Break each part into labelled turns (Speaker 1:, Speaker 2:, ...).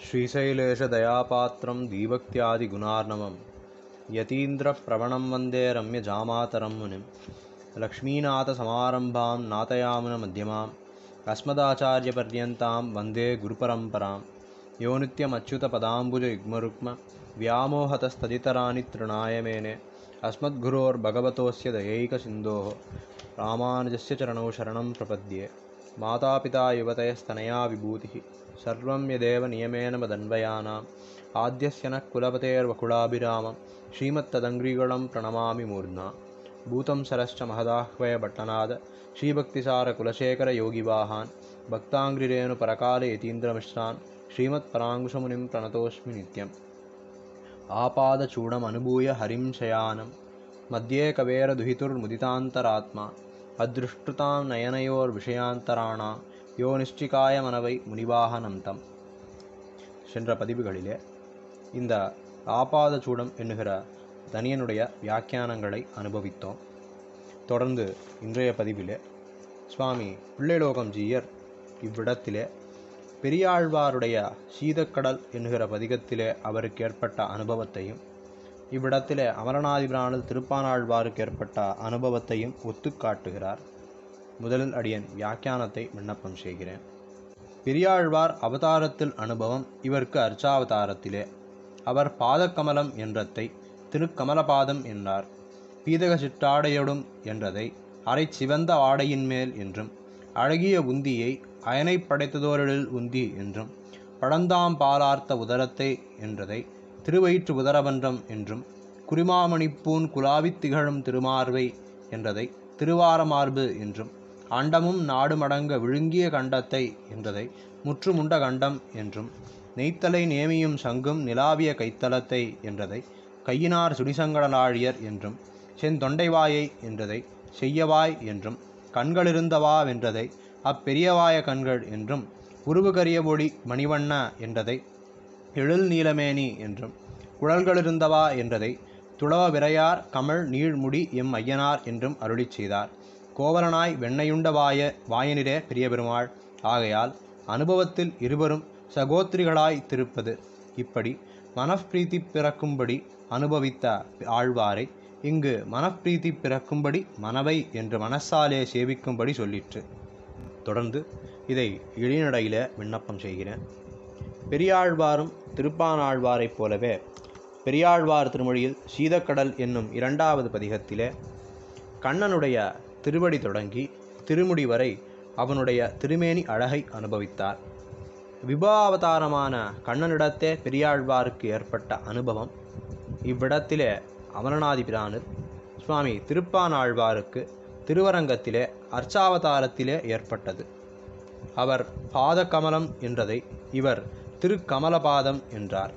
Speaker 1: श्रीशैलेशदयापात्रं दीभक्त्यादिगुणार्णवं यतीन्द्रप्रवणं वन्दे रम्यजामातरं मुनिं लक्ष्मीनाथसमारम्भां नाथयामुनमध्यमाम् अस्मदाचार्यपर्यन्तां वन्दे गुरुपरम्परां यो नित्यमच्युतपदाम्बुजयुग्मरुक्म व्यामोहतस्तदितराणि तृणाय मेने अस्मद्गुरोर्भगवतोऽस्य दयैकसिन्धोः रामानुजस्य चरणौ शरणं प्रपद्ये मातापिता युवतयस्तनया विभूतिः सर्वं यदेव नियमेन मदन्वयानाम् आद्यस्य नः कुलपतेर्वकुलाभिरामं श्रीमत्तदङ्घ्रिगुलं प्रणमामि मूर्ध्ना भूतं सरश्च महदाह्वयभट्टनाद श्रीभक्तिसारकुलशेखरयोगिवाहान् भक्ताङ्घ्रिरेणुपरकालयतीन्द्रमिश्रान् श्रीमत्पराङ्कुशमुनिं प्रणतोऽस्मि नित्यम् आपादचूडमनुभूय हरिं शयानं मध्ये कवेरदुहितुर्मुदितान्तरात्मा अदृष्टुतां நயனையோர்விஷயாந்தராணா யோ நிஷ்டிகாய மனவை முனிவாகனம் தம் சென்ற பதிவுகளிலே இந்த ஆபாத சூடம் என்னுகிற தனியனுடைய வியாக்கியானங்களை அனுபவித்தோம் தொடர்ந்து இன்றைய பதிவிலே சுவாமி பிள்ளைலோகம் ஜீயர் இவ்விடத்திலே பெரியாழ்வாருடைய சீதக்கடல் என்கிற பதிகத்திலே அவருக்கு ஏற்பட்ட அனுபவத்தையும் இவ்விடத்திலே அமரநாதிபிரானது திருப்பானாழ்வாருக்கு ஏற்பட்ட அனுபவத்தையும் ஒத்து காட்டுகிறார் முதலில் அடியன் வியாக்கியானத்தை விண்ணப்பம் செய்கிறேன் பெரியாழ்வார் அவதாரத்தில் அனுபவம் இவருக்கு அர்ச்சாவதாரத்திலே அவர் பாதக்கமலம் என்றதை திருக்கமலபாதம் என்றார் பீதக சிற்றாடையொடும் என்றதை அரை சிவந்த ஆடையின் மேல் என்றும் அழகிய உந்தியை அயனை படைத்ததோரில் உந்தி என்றும் பழந்தாம் பாலார்த்த உதரத்தை என்றதை திருவயிற்று உதரபன்றம் என்றும் குறிமாமணிப்பூன் குலாவித் திகழும் திருமார்வை என்றதை திருவாரமார்பு என்றும் அண்டமும் நாடுமடங்க விழுங்கிய கண்டத்தை என்றதை முற்றுமுண்ட கண்டம் என்றும் நெய்த்தலை நேமியும் சங்கும் நிலாவிய கைத்தலத்தை என்றதை கையினார் சுடிசங்கடலாழியர் என்றும் செந்தொண்டைவாயை என்றதை செய்யவாய் என்றும் கண்களிருந்தவா வென்றதை அப்பெரியவாய கண்கள் என்றும் உருவுகரிய ஒளி மணிவண்ண என்றதை எழில் நீலமேனி என்றும் குழல்களிருந்தவா என்றதை துளவ விரையார் கமல் நீழ்முடி எம் ஐயனார் என்றும் அருளிச் செய்தார் கோவலனாய் வெண்ணையுண்ட வாய வாயனிரே பெரிய பெருமாள் ஆகையால் அனுபவத்தில் இருவரும் சகோத்திரிகளாய் திருப்பது இப்படி மனப்பிரீத்தி பிறக்கும்படி அனுபவித்த ஆழ்வாரை இங்கு மனப்பிரீத்தி பிறக்கும்படி மனவை என்று மனசாலே சேவிக்கும்படி சொல்லிற்று தொடர்ந்து இதை இழிநடையில விண்ணப்பம் செய்கிறேன் பெரியாழ்வாரும் திருப்பானாழ்வாரைப் போலவே பெரியாழ்வார் திருமொழியில் சீதக்கடல் என்னும் இரண்டாவது பதிகத்திலே கண்ணனுடைய திருவடி தொடங்கி திருமுடி வரை அவனுடைய திருமேனி அழகை அனுபவித்தார் விபாவதாரமான கண்ணனிடத்தே பெரியாழ்வாருக்கு ஏற்பட்ட அனுபவம் இவ்விடத்திலே அமரநாதி பிரானர் சுவாமி திருப்பானாழ்வாருக்கு திருவரங்கத்திலே அர்ச்சாவதாரத்திலே ஏற்பட்டது அவர் பாதகமலம் என்றதை இவர் திருக்கமலபாதம் என்றார்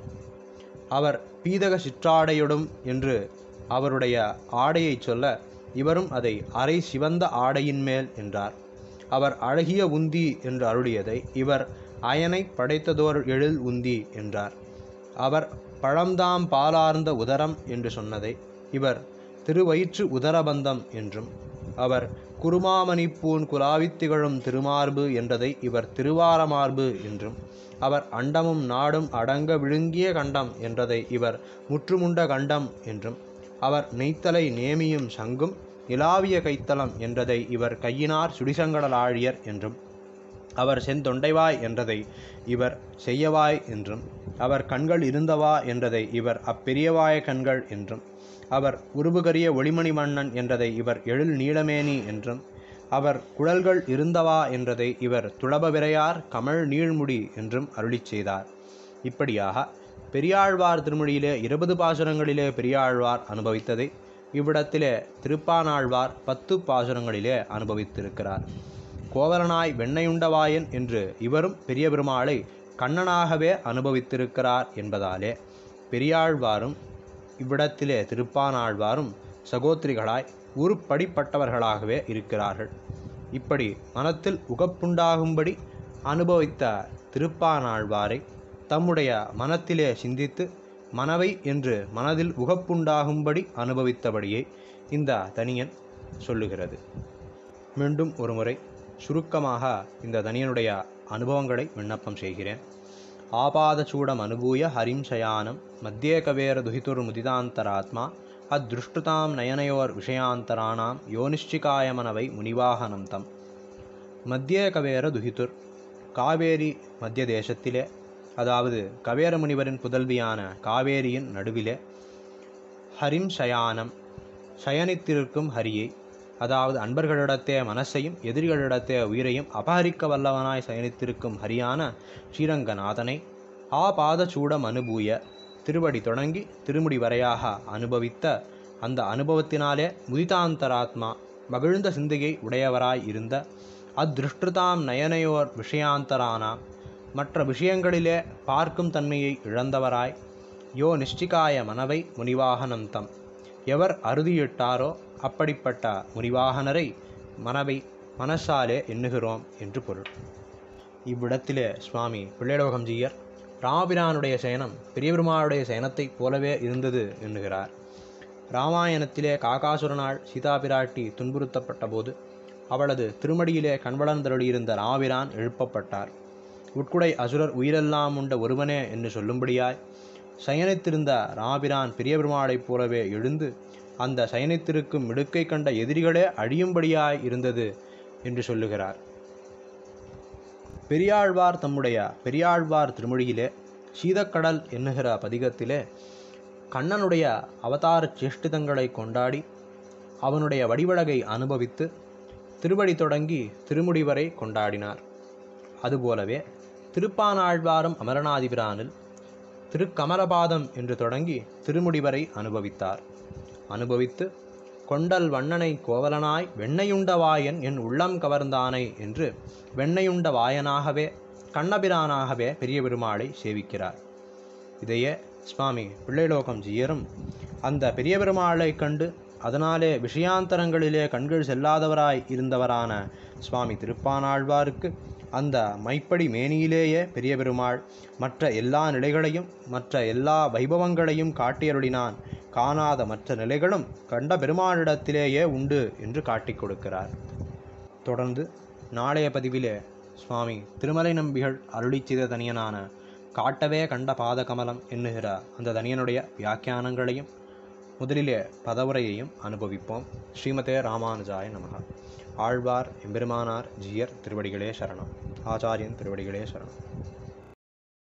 Speaker 1: அவர் பீதக சிற்றாடையொடும் என்று அவருடைய ஆடையை சொல்ல இவரும் அதை அரை சிவந்த ஆடையின் மேல் என்றார் அவர் அழகிய உந்தி என்று அருளியதை இவர் அயனை படைத்ததோர் எழில் உந்தி என்றார் அவர் பழம்தாம் பாலார்ந்த உதரம் என்று சொன்னதை இவர் திருவயிற்று உதரபந்தம் என்றும் அவர் குருமாமணிப்பூன் குலாவித் திகழும் திருமார்பு என்றதை இவர் திருவாரமார்பு என்றும் அவர் அண்டமும் நாடும் அடங்க விழுங்கிய கண்டம் என்றதை இவர் முற்றுமுண்ட கண்டம் என்றும் அவர் நெய்த்தலை நேமியும் சங்கும் நிலாவிய கைத்தலம் என்றதை இவர் கையினார் சுடிசங்கடலாழியர் என்றும் அவர் செந்தொண்டைவாய் என்றதை இவர் செய்யவாய் என்றும் அவர் கண்கள் இருந்தவா என்றதை இவர் அப்பெரியவாய கண்கள் என்றும் அவர் உருவுகரிய ஒளிமணி மன்னன் என்றதை இவர் எழில் நீளமேனி என்றும் அவர் குழல்கள் இருந்தவா என்றதை இவர் துளப விரையார் கமல் நீழ்முடி என்றும் அருளிச் செய்தார் இப்படியாக பெரியாழ்வார் திருமொழியிலே இருபது பாசுரங்களிலே பெரியாழ்வார் அனுபவித்ததை இவ்விடத்திலே திருப்பானாழ்வார் பத்து பாசுரங்களிலே அனுபவித்திருக்கிறார் கோவலனாய் வெண்ணையுண்டவாயன் என்று இவரும் பெரிய பெருமாளை கண்ணனாகவே அனுபவித்திருக்கிறார் என்பதாலே பெரியாழ்வாரும் இவ்விடத்திலே திருப்பானாழ்வாரும் சகோத்திரிகளாய் உருப்படிப்பட்டவர்களாகவே இருக்கிறார்கள் இப்படி மனத்தில் உகப்புண்டாகும்படி அனுபவித்த திருப்பானாழ்வாரை தம்முடைய மனத்திலே சிந்தித்து மனவை என்று மனதில் உகப்புண்டாகும்படி அனுபவித்தபடியே இந்த தனியன் சொல்லுகிறது மீண்டும் ஒருமுறை சுருக்கமாக இந்த தனியனுடைய அனுபவங்களை விண்ணப்பம் செய்கிறேன் ஆபாதச்சூடமனுபூய ஹரிம் சயானம் மத்தியே கவேரதுஹிதுர்முதிதாந்தராத்மா அத்ருஷ்டுதாம் நயனயோர் விஷயாந்தராணாம் யோனிஷ்டிகாயமனவை முனிவாகனம் தம் மத்திய கவேர துஹிதுர் காவேரி மத்திய தேசத்திலே அதாவது கவேர முனிவரின் புதல்வியான காவேரியின் நடுவிலே ஹரிம் சயானம் சயனித்திருக்கும் ஹரியை அதாவது அன்பர்களிடத்தே மனசையும் எதிரிகளிடத்தே உயிரையும் அபகரிக்க வல்லவனாய் சயனித்திருக்கும் ஹரியான ஸ்ரீரங்கநாதனை ஆபாதச்சூடம் அனுபூய திருவடி தொடங்கி திருமுடி வரையாக அனுபவித்த அந்த அனுபவத்தினாலே முதிதாந்தராத்மா மகிழ்ந்த சிந்தையை உடையவராய் இருந்த அத்ருஷ்டுதாம் நயனையோர் விஷயாந்தரானாம் மற்ற விஷயங்களிலே பார்க்கும் தன்மையை இழந்தவராய் யோ நிஷ்டிகாய மனவை முனிவாகனந்தம் எவர் அறுதியிட்டாரோ அப்படிப்பட்ட முனிவாகனரை மனவை மனசாலே எண்ணுகிறோம் என்று பொருள் இவ்விடத்திலே சுவாமி பிள்ளைலோகம்ஜீயர் ராமபிரானுடைய சயனம் பெரிய பெருமாளுடைய சயனத்தைப் போலவே இருந்தது எண்ணுகிறார் ராமாயணத்திலே காகாசுரனால் சீதா பிராட்டி துன்புறுத்தப்பட்ட போது அவளது திருமடியிலே கண்வளர்ந்தருளியிருந்த ராமபிரான் எழுப்பப்பட்டார் உட்குடை அசுரர் உயிரெல்லாம் உண்ட ஒருவனே என்று சொல்லும்படியாய் சயனித்திருந்த ராமபிரான் பெரிய பெருமாளைப் போலவே எழுந்து அந்த சயனித்திருக்கும் மிடுக்கை கண்ட எதிரிகளே அழியும்படியாய் இருந்தது என்று சொல்லுகிறார் பெரியாழ்வார் தம்முடைய பெரியாழ்வார் திருமொழியிலே சீதக்கடல் என்னுகிற பதிகத்திலே கண்ணனுடைய அவதார சேஷ்டிதங்களை கொண்டாடி அவனுடைய வடிவழகை அனுபவித்து திருவடி தொடங்கி திருமுடி வரை கொண்டாடினார் அதுபோலவே திருப்பானாழ்வாரும் அமரநாதிபிரானில் திருக்கமலபாதம் என்று தொடங்கி திருமுடி வரை அனுபவித்தார் அனுபவித்து கொண்டல் வண்ணனை கோவலனாய் வெண்ணையுண்ட வாயன் என் உள்ளம் கவர்ந்தானை என்று வெண்ணையுண்ட வாயனாகவே கண்ணபிரானாகவே பெரிய பெருமாளை சேவிக்கிறார் இதையே சுவாமி பிள்ளைலோகம் ஜீயரும் அந்த பெரிய பெருமாளை கண்டு அதனாலே விஷயாந்தரங்களிலே கண்கள் செல்லாதவராய் இருந்தவரான சுவாமி திருப்பானாழ்வாருக்கு அந்த மைப்படி மேனியிலேயே பெரிய பெருமாள் மற்ற எல்லா நிலைகளையும் மற்ற எல்லா வைபவங்களையும் காட்டியருளினான் காணாத மற்ற நிலைகளும் கண்ட பெருமாளிடத்திலேயே உண்டு என்று காட்டிக் கொடுக்கிறார் தொடர்ந்து நாளைய பதிவிலே சுவாமி திருமலை நம்பிகள் அருளி செய்த தனியனான காட்டவே கண்ட பாதகமலம் என்னுகிற அந்த தனியனுடைய வியாக்கியானங்களையும் முதலிலே பதவுரையையும் அனுபவிப்போம் ஸ்ரீமதே ராமானுஜாய நமக ஆழ்வார் எம்பெருமானார் ஜீயர் திருவடிகளே சரணம் ஆச்சாரியன் திருவடிகளே சரணம்